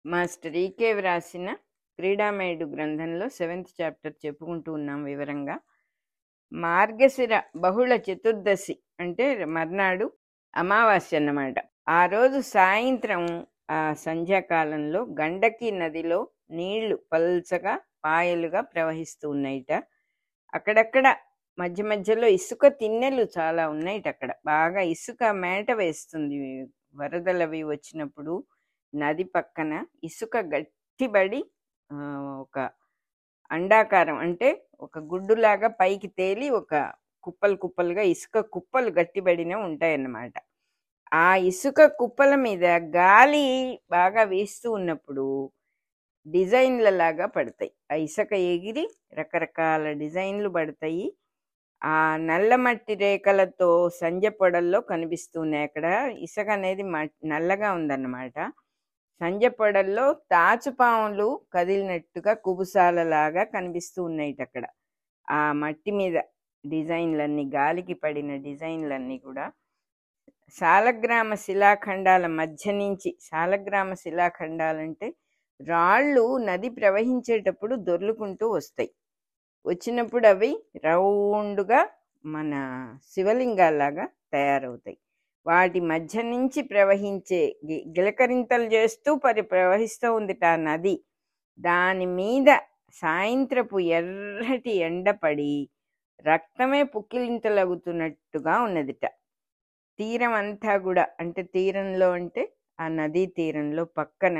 master ఈకే వ్రాసిన క్రీడామయుడు గ్రంథంలో seventh chapter చెప్పుకుంటూ ఉన్నాం వివరంగా మార్గశిర బహుళ చతుర్దశి అంటే మర్నాడు అమావాస్య అన్నమాట ఆ రోజు సాయంత్రం ఆ సంధ్యాకాలంలో గండకి నదిలో నీళ్లు పల్చగా పాయలుగా ప్రవహిస్తూ ఉన్నాయిట అక్కడక్కడ మధ్య మధ్యలో ఇసుక తిన్నెలు చాలా ఉన్నాయిట అక్కడ బాగా ఇసుక మేట వేస్తుంది వరదలవి వచ్చినప్పుడు నది పక్కన ఇసుక గట్టిబడి ఆ, ఒక అండాకారం అంటే ఒక గుడ్డులాగా పైకి తేలి ఒక కుప్పలు కుప్పలుగా ఇసుక కుప్పలు గట్టిబడిన ఉంటాయన్నమాట ఆ ఇసుక కుప్పల మీద గాలి బాగా వీస్తూ ఉన్నప్పుడు డిజైన్ల లాగా పడతాయి ఆ ఇసుక ఎగిరి రకరకాల డిజైన్లు పడతాయి ఆ నల్ల మట్టి రేఖలతో సంజ పొడల్లో కనిపిస్తున్నాయి అక్కడ ఇసుక అనేది మ- నల్లగా ఉందన్నమాట సంజ పొడల్లో తాచుపాములు కదిలినట్టుగా కుబుసాలలాగా కనిపిస్తూ ఉన్నాయి అక్కడ ఆ మట్టి మీద డిజైన్లన్నీ గాలికి పడిన డిజైన్లన్నీ కూడా సాలగ్రామ శిలాఖండాల మధ్య నుంచి సాలగ్రామ శిలాఖండాలంటే రాళ్ళు నది ప్రవహించేటప్పుడు దొర్లుకుంటూ వస్తాయి వచ్చినప్పుడు అవి రౌండ్గా మన శివలింగాల్లాగా తయారవుతాయి వాటి మధ్య నుంచి ప్రవహించే గి- గిలకరింతలు చేస్తూ పరి ప్రవహిస్తూ ఉంది ఆ నది దాని మీద సాయంత్రపు ఎర్రటి ఎండ పడి రక్తమే పుక్కిలింతలగుతున్నట్టుగా ఉన్నదిట తీరం అంతా కూడా అంటే తీరంలో అంటే ఆ నదీ తీరంలో పక్కన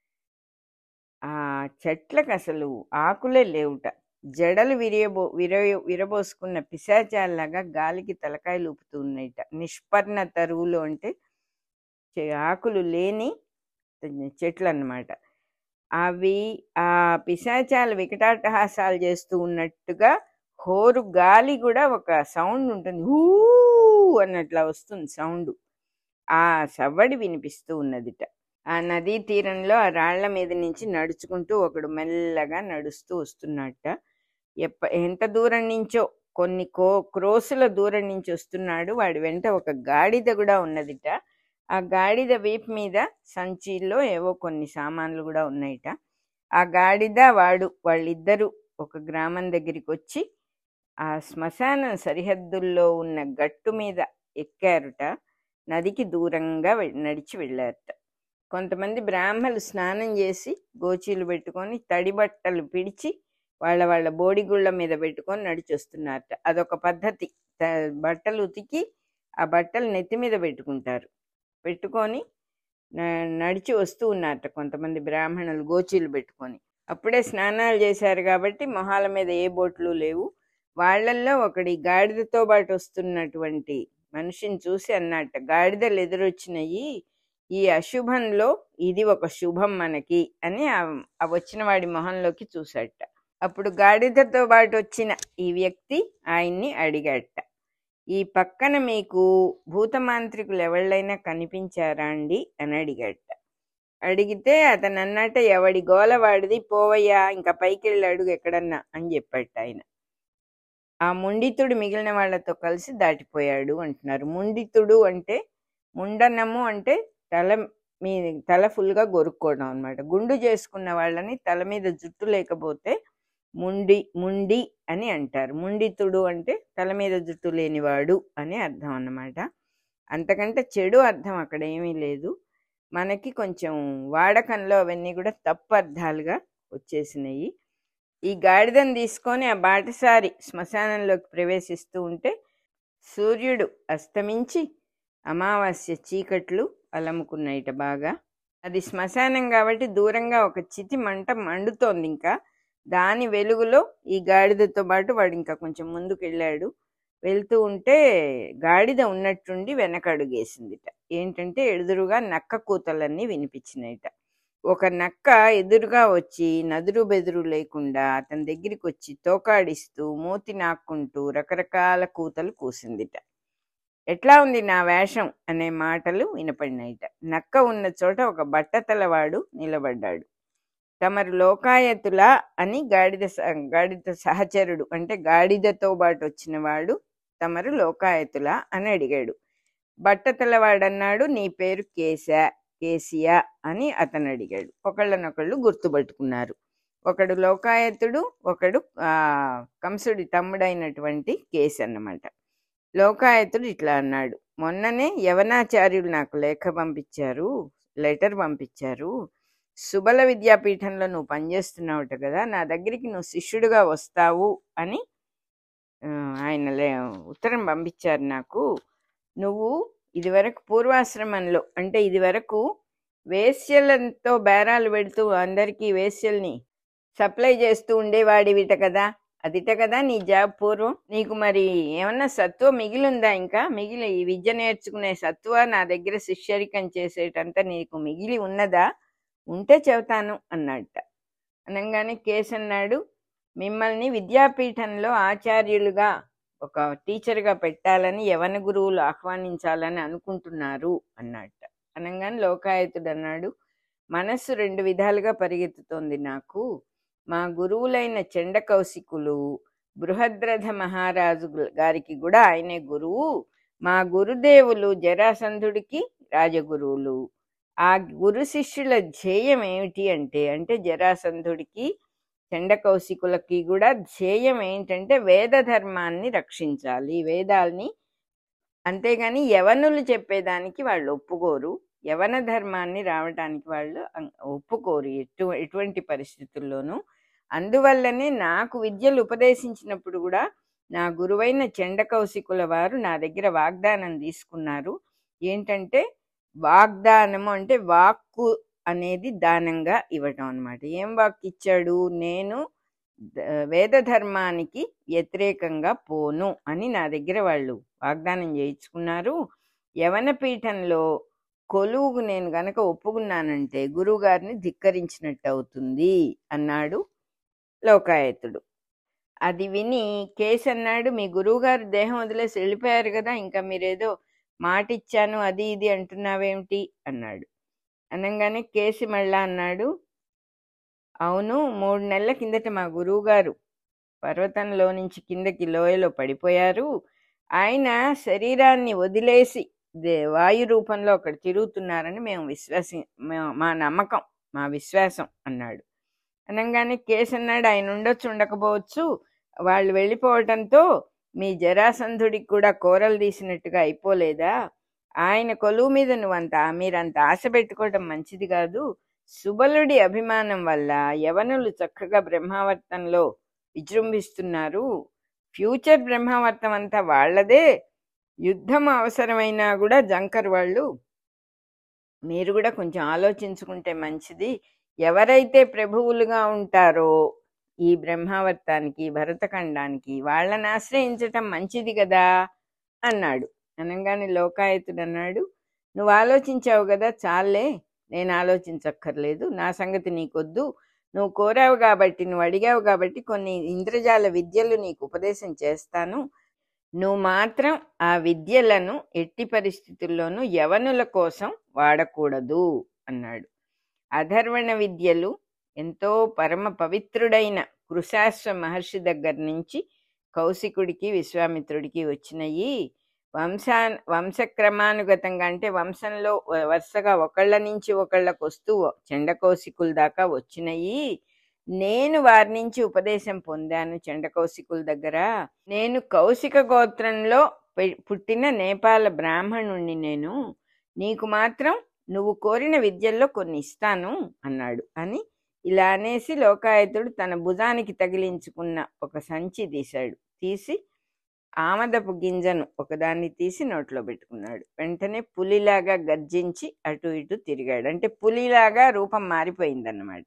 ఆ చెట్లకు అసలు ఆకులే లేవుట జడలు విరియబో విర విరబోసుకున్న పిశాచాల్లాగా గాలికి తలకాయలు ఊపుతూ ఉన్నాయిట నిష్పర్ణ తరువులు అంటే చె- ఆకులు లేని చెట్లు అన్నమాట అవి ఆ పిశాచాలు వికటాటహాసాలు చేస్తూ ఉన్నట్టుగా హోరు గాలి కూడా ఒక సౌండ్ ఉంటుంది హూ అన్నట్లా వస్తుంది సౌండ్ ఆ సవ్వడి వినిపిస్తూ ఉన్నదిట ఆ నదీ తీరంలో ఆ రాళ్ల మీద నుంచి నడుచుకుంటూ ఒకడు మెల్లగా నడుస్తూ వస్తున్నట్ట ఎప్ప ఎంత దూరం నుంచో కొన్ని కో క్రోసుల దూరం నుంచి వస్తున్నాడు వాడి వెంట ఒక గాడిద కూడా ఉన్నదిట ఆ గాడిద వీపు మీద సంచిలో ఏవో కొన్ని సామాన్లు కూడా ఉన్నాయిట ఆ గాడిద వాడు వాళ్ళిద్దరూ ఒక గ్రామం దగ్గరికి వచ్చి ఆ శ్మశానం సరిహద్దుల్లో ఉన్న గట్టు మీద ఎక్కారుట నదికి దూరంగా వె- నడిచి వెళ్ళారట కొంతమంది బ్రాహ్మలు స్నానం చేసి గోచీలు పెట్టుకొని తడి బట్టలు పిడిచి వాళ్ళ వాళ్ళ బోడిగుళ్ళ మీద పెట్టుకొని నడిచి వస్తున్నారట అదొక పద్ధతి త- బట్టలు ఉతికి ఆ బట్టలు నెత్తి మీద పెట్టుకుంటారు పెట్టుకొని న- నడిచి వస్తూ ఉన్నారట కొంతమంది బ్రాహ్మణులు గోచీలు పెట్టుకొని అప్పుడే స్నానాలు చేశారు కాబట్టి మొహాల మీద ఏ బొట్లు లేవు వాళ్ళల్లో ఒకడి గాడిదతో పాటు వస్తున్నటువంటి మనిషిని చూసి అన్నట్ట గాడిదలు ఎదురొచ్చినాయి ఈ అశుభంలో ఇది ఒక శుభం మనకి అని ఆ- ఆ వచ్చిన వాడి మొహంలోకి చూశాట అప్పుడు గాడిదతో పాటు వచ్చిన ఈ వ్యక్తి ఆయన్ని అడిగాట ఈ పక్కన మీకు భూతమాంత్రికులు ఎవళ్ళైనా కనిపించారా అండి అని అడిగాట అడిగితే అతను అన్నట్ట ఎవడి గోల వాడిది పోవయ్యా ఇంకా పైకి వెళ్ళి అడుగు ఎక్కడన్నా అని చెప్పాట ఆయన ఆ ముండితుడు మిగిలిన వాళ్ళతో కలిసి దాటిపోయాడు అంటున్నారు ముండితుడు అంటే ముండనము అంటే తల మీ తల ఫుల్గా గొరుక్కోవడం అన్నమాట గుండు చేసుకున్న వాళ్ళని తల మీద జుట్టు లేకపోతే ముండి ముండి అని అంటారు ముండితుడు అంటే తల మీద జుట్టు లేనివాడు అని అర్థం అన్నమాట అంతకంటే చెడు అర్థం అక్కడ ఏమీ లేదు మనకి కొంచెం వాడకంలో అవన్నీ కూడా తప్పు అర్థాలుగా వచ్చేసినాయి ఈ గాడిదను తీసుకొని ఆ బాటసారి శ్మశానంలోకి ప్రవేశిస్తూ ఉంటే సూర్యుడు అస్తమించి అమావాస్య చీకట్లు అలముకున్నాయిట బాగా అది శ్మశానం కాబట్టి దూరంగా ఒక చితి మంట మండుతోంది ఇంకా దాని వెలుగులో ఈ గాడిదతో పాటు వాడు ఇంకా కొంచెం ముందుకు వెళ్ళాడు వెళ్తూ ఉంటే గాడిద ఉన్నట్టుండి వెనకడుగేసిందిట ఏంటంటే ఎదురుగా నక్క కూతలన్నీ వినిపించినాయిట ఒక నక్క ఎదురుగా వచ్చి నదురు బెదురు లేకుండా అతని దగ్గరికి వచ్చి తోకాడిస్తూ మూతి నాక్కుంటూ రకరకాల కూతలు కూసిందిట ఎట్లా ఉంది నా వేషం అనే మాటలు వినపడినాయిట నక్క ఉన్న చోట ఒక బట్టతలవాడు నిలబడ్డాడు తమరు లోకాయతులా అని గాడిద స- గాడిద సహచరుడు అంటే గాడిదతో పాటు వచ్చిన వాడు తమరు లోకాయతులా అని అడిగాడు బట్టతలవాడన్నాడు నీ పేరు కేశ కేసియా అని అతను అడిగాడు ఒకళ్ళనొకళ్ళు గుర్తుపట్టుకున్నారు ఒకడు లోకాయతుడు ఒకడు ఆ, కంసుడి తమ్ముడైనటువంటి కేసి అన్నమాట లోకాయతుడు ఇట్లా అన్నాడు మొన్ననే యవనాచార్యులు నాకు లేఖ పంపించారు లెటర్ పంపించారు సుబల విద్యాపీఠంలో నువ్వు పనిచేస్తున్నావుట కదా నా దగ్గరికి నువ్వు శిష్యుడిగా వస్తావు అని ఆ, ఆయన లే ఉత్తరం పంపించారు నాకు నువ్వు ఇదివరకు పూర్వాశ్రమంలో అంటే ఇదివరకు వేశ్యలతో బేరాలు పెడుతూ అందరికీ వేశ్యల్ని సప్లై చేస్తూ ఉండేవాడివిట కదా అదిట కదా నీ జాబ్ పూర్వం నీకు మరి ఏమన్నా సత్వ మిగిలిందా ఇంకా మిగిలి ఈ విద్య నేర్చుకునే సత్వ నా దగ్గర శిష్యరికం చేసేటంత నీకు మిగిలి ఉన్నదా ఉంటే చెబుతాను అన్నట్ట అనగానే కేసు అన్నాడు మిమ్మల్ని విద్యాపీఠంలో ఆచార్యులుగా ఒక టీచర్గా పెట్టాలని యవన గురువులు ఆహ్వానించాలని అనుకుంటున్నారు అన్నట్ట అనగానే లోకాయతుడు అన్నాడు మనస్సు రెండు విధాలుగా పరిగెత్తుతోంది నాకు మా గురువులైన చెండ కౌశికులు బృహద్రథ మహారాజు గారికి కూడా ఆయనే గురువు మా గురుదేవులు జరాసంధుడికి రాజగురువులు ఆ గురు శిష్యుల ధ్యేయం ఏమిటి అంటే అంటే జరాసంధుడికి చండ కౌశికులకి కూడా ధ్యేయం ఏంటంటే వేద ధర్మాన్ని రక్షించాలి వేదాల్ని అంతేగాని యవనులు చెప్పేదానికి వాళ్ళు ఒప్పుకోరు యవన ధర్మాన్ని రావడానికి వాళ్ళు అం- ఒప్పుకోరు ఎటు ఎటువంటి పరిస్థితుల్లోనూ అందువల్లనే నాకు విద్యలు ఉపదేశించినప్పుడు కూడా నా గురువైన చెండ కౌశికుల వారు నా దగ్గర వాగ్దానం తీసుకున్నారు ఏంటంటే వాగ్దానము అంటే వాక్కు అనేది దానంగా ఇవ్వటం అన్నమాట ఏం వాక్ ఇచ్చాడు నేను ద- వేద ధర్మానికి వ్యతిరేకంగా పోను అని నా దగ్గర వాళ్ళు వాగ్దానం చేయించుకున్నారు యవన పీఠంలో కొలువుకు నేను గనక ఒప్పుకున్నానంటే గురువుగారిని ధిక్కరించినట్టు అవుతుంది అన్నాడు లోకాయతుడు అది విని కేసు అన్నాడు మీ గురువుగారు దేహం వదిలేసి వెళ్ళిపోయారు కదా ఇంకా మీరేదో మాట ఇచ్చాను అది ఇది అంటున్నావేమిటి అన్నాడు అనగానే కేసి మళ్ళా అన్నాడు అవును మూడు నెలల కిందట మా గురువుగారు పర్వతంలో నుంచి కిందకి లోయలో పడిపోయారు ఆయన శరీరాన్ని వదిలేసి దే- వాయు రూపంలో అక్కడ తిరుగుతున్నారని మేము విశ్వాసి మేము- మా నమ్మకం మా విశ్వాసం అన్నాడు అనగానే కేసు అన్నాడు ఆయన ఉండొచ్చు ఉండకపోవచ్చు వాళ్ళు వెళ్ళిపోవటంతో మీ జరాసంధుడికి కూడా కూరలు తీసినట్టుగా అయిపోలేదా ఆయన కొలువు మీద నువ్వంత మీరంత ఆశ పెట్టుకోవటం మంచిది కాదు సుబలుడి అభిమానం వల్ల యవనులు చక్కగా బ్రహ్మావర్తంలో విజృంభిస్తున్నారు ఫ్యూచర్ బ్రహ్మావర్తం అంతా వాళ్ళదే యుద్ధం అవసరమైనా కూడా జంకర్ వాళ్ళు మీరు కూడా కొంచెం ఆలోచించుకుంటే మంచిది ఎవరైతే ప్రభువులుగా ఉంటారో ఈ బ్రహ్మావర్తానికి భరతఖండానికి వాళ్ళని ఆశ్రయించటం మంచిది కదా అన్నాడు అనగానే లోకాయతుడు అన్నాడు నువ్వు ఆలోచించావు కదా చాలే నేను ఆలోచించక్కర్లేదు నా సంగతి నీకొద్దు నువ్వు కోరావు కాబట్టి నువ్వు అడిగావు కాబట్టి కొన్ని ఇంద్రజాల విద్యలు నీకు ఉపదేశం చేస్తాను నువ్వు మాత్రం ఆ విద్యలను ఎట్టి పరిస్థితుల్లోనూ యవనుల కోసం వాడకూడదు అన్నాడు అధర్వణ విద్యలు ఎంతో పరమ పవిత్రుడైన కృశాశ్వ మహర్షి దగ్గర నుంచి కౌశికుడికి విశ్వామిత్రుడికి వచ్చినాయి వంశా వంశక్రమానుగతంగా అంటే వంశంలో వ- వరుసగా ఒకళ్ళ నుంచి ఒకళ్ళకు వస్తూ చండకౌశికుల దాకా వచ్చినాయి నేను వారి నుంచి ఉపదేశం పొందాను చండకౌశికుల దగ్గర నేను కౌశిక గోత్రంలో పె- పుట్టిన నేపాల బ్రాహ్మణుణ్ణి నేను నీకు మాత్రం నువ్వు కోరిన విద్యల్లో కొన్ని ఇస్తాను అన్నాడు అని ఇలా అనేసి లోకాయతుడు తన భుజానికి తగిలించుకున్న ఒక సంచి తీశాడు తీసి ఆమదపు గింజను ఒకదాన్ని తీసి నోట్లో పెట్టుకున్నాడు వెంటనే పులిలాగా గర్జించి అటు ఇటు తిరిగాడు అంటే పులిలాగా రూపం మారిపోయిందన్నమాట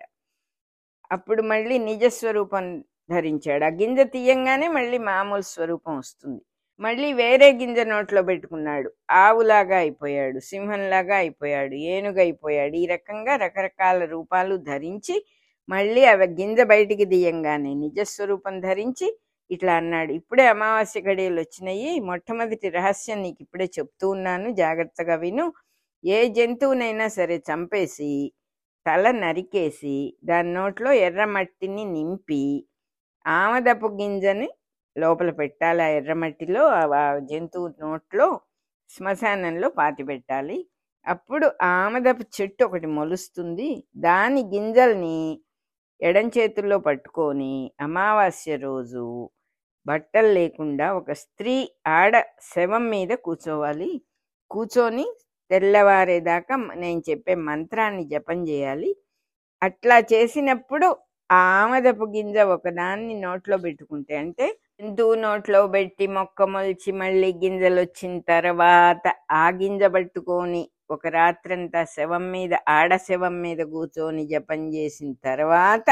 అప్పుడు మళ్ళీ నిజ స్వరూపం ధరించాడు ఆ గింజ తీయంగానే మళ్ళీ మామూలు స్వరూపం వస్తుంది మళ్ళీ వేరే గింజ నోట్లో పెట్టుకున్నాడు ఆవులాగా అయిపోయాడు సింహంలాగా అయిపోయాడు ఏనుగు అయిపోయాడు ఈ రకంగా రకరకాల రూపాలు ధరించి మళ్ళీ అవి గింజ బయటికి తీయంగానే నిజస్వరూపం ధరించి ఇట్లా అన్నాడు ఇప్పుడే అమావాస్య గడియలు వచ్చినాయి మొట్టమొదటి రహస్యం నీకు ఇప్పుడే చెప్తూ ఉన్నాను జాగ్రత్తగా విను ఏ జంతువునైనా సరే చంపేసి తల నరికేసి దాని నోట్లో ఎర్రమట్టిని నింపి ఆమదపు గింజని లోపల పెట్టాలి ఆ ఎర్రమట్టిలో ఆ ఆ జంతువు నోట్లో శ్మశానంలో పాతి పెట్టాలి అప్పుడు ఆమదపు చెట్టు ఒకటి మొలుస్తుంది దాని గింజల్ని ఎడం చేతుల్లో పట్టుకొని అమావాస్య రోజు బట్టలు లేకుండా ఒక స్త్రీ ఆడ శవం మీద కూర్చోవాలి కూర్చొని తెల్లవారేదాకా మ- నేను చెప్పే మంత్రాన్ని జపం చేయాలి అట్లా చేసినప్పుడు ఆ ఆమదపు గింజ ఒకదాన్ని నోట్లో పెట్టుకుంటే అంటే జంతువు నోట్లో పెట్టి మొక్క మొలిచి మళ్ళీ గింజలు వచ్చిన తర్వాత ఆ గింజ పట్టుకొని ఒక రాత్రంతా శవం మీద ఆడ శవం మీద కూర్చొని జపం చేసిన తర్వాత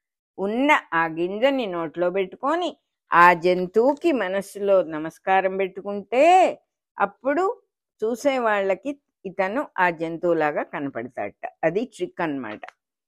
ఉన్న ఆ గింజని నోట్లో పెట్టుకొని ఆ జంతువుకి మనస్సులో నమస్కారం పెట్టుకుంటే అప్పుడు చూసే వాళ్ళకి ఇతను ఆ జంతువులాగా కనపడతాడట అది ట్రిక్ అన్నమాట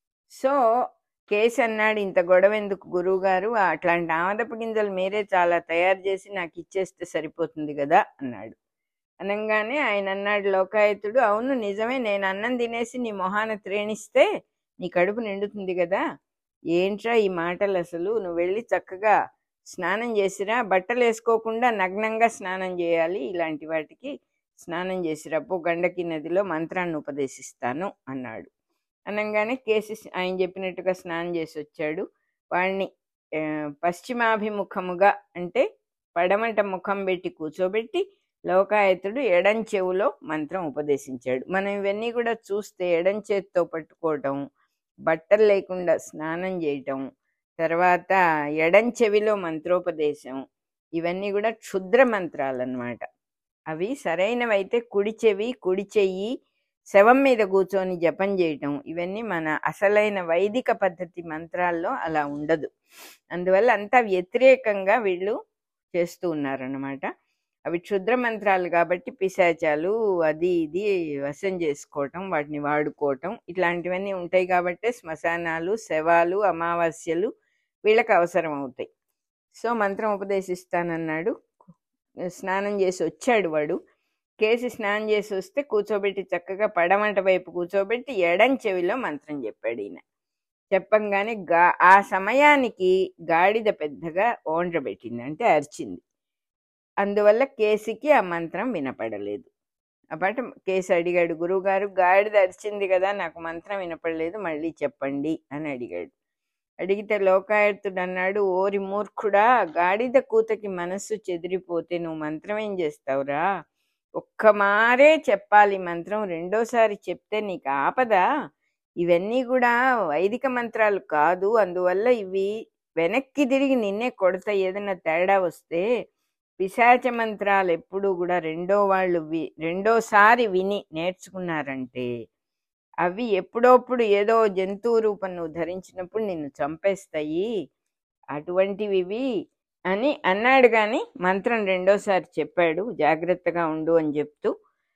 సో కేసు అన్నాడు ఇంత గొడవ ఎందుకు గురువు గారు అట్లాంటి ఆమదపు గింజలు మీరే చాలా తయారు చేసి నాకు ఇచ్చేస్తే సరిపోతుంది కదా అన్నాడు అనగానే ఆయన అన్నాడు లోకాయతుడు అవును నిజమే నేను అన్నం తినేసి నీ మొహాన త్రేణిస్తే నీ కడుపు నిండుతుంది కదా ఏంట్రా ఈ మాటలు అసలు నువ్వు వెళ్ళి చక్కగా స్నానం చేసిరా బట్టలు వేసుకోకుండా నగ్నంగా స్నానం చేయాలి ఇలాంటి వాటికి స్నానం చేసిరా పో గండకి నదిలో మంత్రాన్ని ఉపదేశిస్తాను అన్నాడు అనగానే కేసి ఆయన చెప్పినట్టుగా స్నానం చేసి వచ్చాడు వాడిని ఆ, పశ్చిమాభిముఖముగా అంటే పడమట ముఖం పెట్టి కూర్చోబెట్టి లోకాయతుడు ఎడం చెవులో మంత్రం ఉపదేశించాడు మనం ఇవన్నీ కూడా చూస్తే ఎడం చేత్తో పట్టుకోవటం బట్టలు లేకుండా స్నానం చేయటం తర్వాత ఎడం చెవిలో మంత్రోపదేశం ఇవన్నీ కూడా క్షుద్ర మంత్రాలు అన్నమాట అవి సరైనవైతే కుడి చెవి కుడి చెయ్యి శవం మీద కూర్చొని జపం చేయటం ఇవన్నీ మన అసలైన వైదిక పద్ధతి మంత్రాల్లో అలా ఉండదు అందువల్ల అంతా వ్యతిరేకంగా వీళ్ళు చేస్తూ ఉన్నారన్నమాట అవి క్షుద్ర మంత్రాలు కాబట్టి పిశాచాలు అది ఇది వశం చేసుకోవటం వాటిని వాడుకోవటం ఇట్లాంటివన్నీ ఉంటాయి కాబట్టి శ్మశానాలు శవాలు అమావాస్యలు వీళ్ళకి అవసరం అవుతాయి సో మంత్రం ఉపదేశిస్తానన్నాడు స్నానం చేసి వచ్చాడు వాడు కేసి స్నానం చేసి వస్తే కూర్చోబెట్టి చక్కగా పడమంట వైపు కూర్చోబెట్టి ఎడం చెవిలో మంత్రం చెప్పాడు ఈయన చెప్పంగానే గా ఆ సమయానికి గాడిద పెద్దగా ఓండ్రబెట్టింది అంటే అరిచింది అందువల్ల కేసికి ఆ మంత్రం వినపడలేదు అప్పటి కేసు అడిగాడు గురువుగారు గాడిద అరిచింది కదా నాకు మంత్రం వినపడలేదు మళ్ళీ చెప్పండి అని అడిగాడు అడిగితే లోకాయతుడు అన్నాడు ఓరి మూర్ఖుడా గాడిద కూతకి మనస్సు చెదిరిపోతే నువ్వు మంత్రం ఏం చేస్తావురా ఒక్క మారే చెప్పాలి మంత్రం రెండోసారి చెప్తే నీకు ఆపదా ఇవన్నీ కూడా వైదిక మంత్రాలు కాదు అందువల్ల ఇవి వెనక్కి తిరిగి నిన్నే కొడతాయి ఏదైనా తేడా వస్తే పిశాచ మంత్రాలు ఎప్పుడు కూడా రెండో వాళ్ళు వి రెండోసారి విని నేర్చుకున్నారంటే అవి ఎప్పుడోప్పుడు ఏదో జంతువు రూపం నువ్వు ధరించినప్పుడు నిన్ను చంపేస్తాయి అటువంటివి ఇవి అని అన్నాడు కానీ మంత్రం రెండోసారి చెప్పాడు జాగ్రత్తగా ఉండు అని చెప్తూ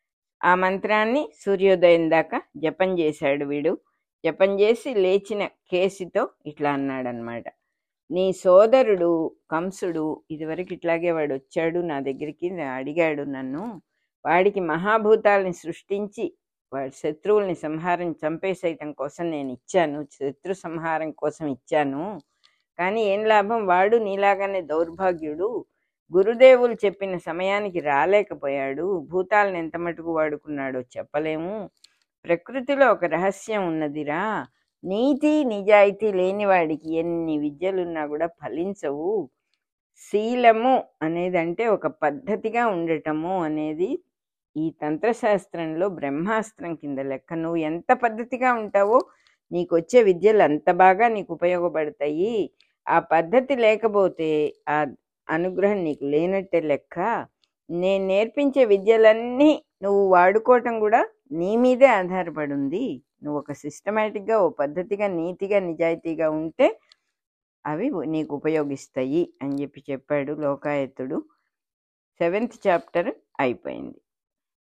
ఆ మంత్రాన్ని సూర్యోదయం దాకా జపం చేశాడు వీడు జపం చేసి లేచిన కేసితో ఇట్లా అన్నాడనమాట నీ సోదరుడు కంసుడు ఇదివరకు ఇట్లాగే వాడు వచ్చాడు నా దగ్గరికి అడిగాడు నన్ను వాడికి మహాభూతాలని సృష్టించి వాడి శత్రువుల్ని సంహారం చంపేసేయటం కోసం నేను ఇచ్చాను శత్రు సంహారం కోసం ఇచ్చాను కానీ ఏం లాభం వాడు నీలాగానే దౌర్భాగ్యుడు గురుదేవులు చెప్పిన సమయానికి రాలేకపోయాడు భూతాలను ఎంత మటుకు వాడుకున్నాడో చెప్పలేము ప్రకృతిలో ఒక రహస్యం ఉన్నదిరా నీతి నిజాయితీ లేని వాడికి ఎన్ని విద్యలున్నా కూడా ఫలించవు శీలము అనేది అంటే ఒక పద్ధతిగా ఉండటము అనేది ఈ తంత్రశాస్త్రంలో బ్రహ్మాస్త్రం కింద లెక్క నువ్వు ఎంత పద్ధతిగా ఉంటావో నీకు వచ్చే విద్యలు అంత బాగా నీకు ఉపయోగపడతాయి ఆ పద్ధతి లేకపోతే ఆ అనుగ్రహం నీకు లేనట్టే లెక్క నేను నేర్పించే విద్యలన్నీ నువ్వు వాడుకోవటం కూడా నీ మీదే ఆధారపడి ఉంది నువ్వు ఒక సిస్టమేటిక్గా ఓ పద్ధతిగా నీతిగా నిజాయితీగా ఉంటే అవి నీకు ఉపయోగిస్తాయి అని చెప్పి చెప్పాడు లోకాయతుడు సెవెంత్ చాప్టర్ అయిపోయింది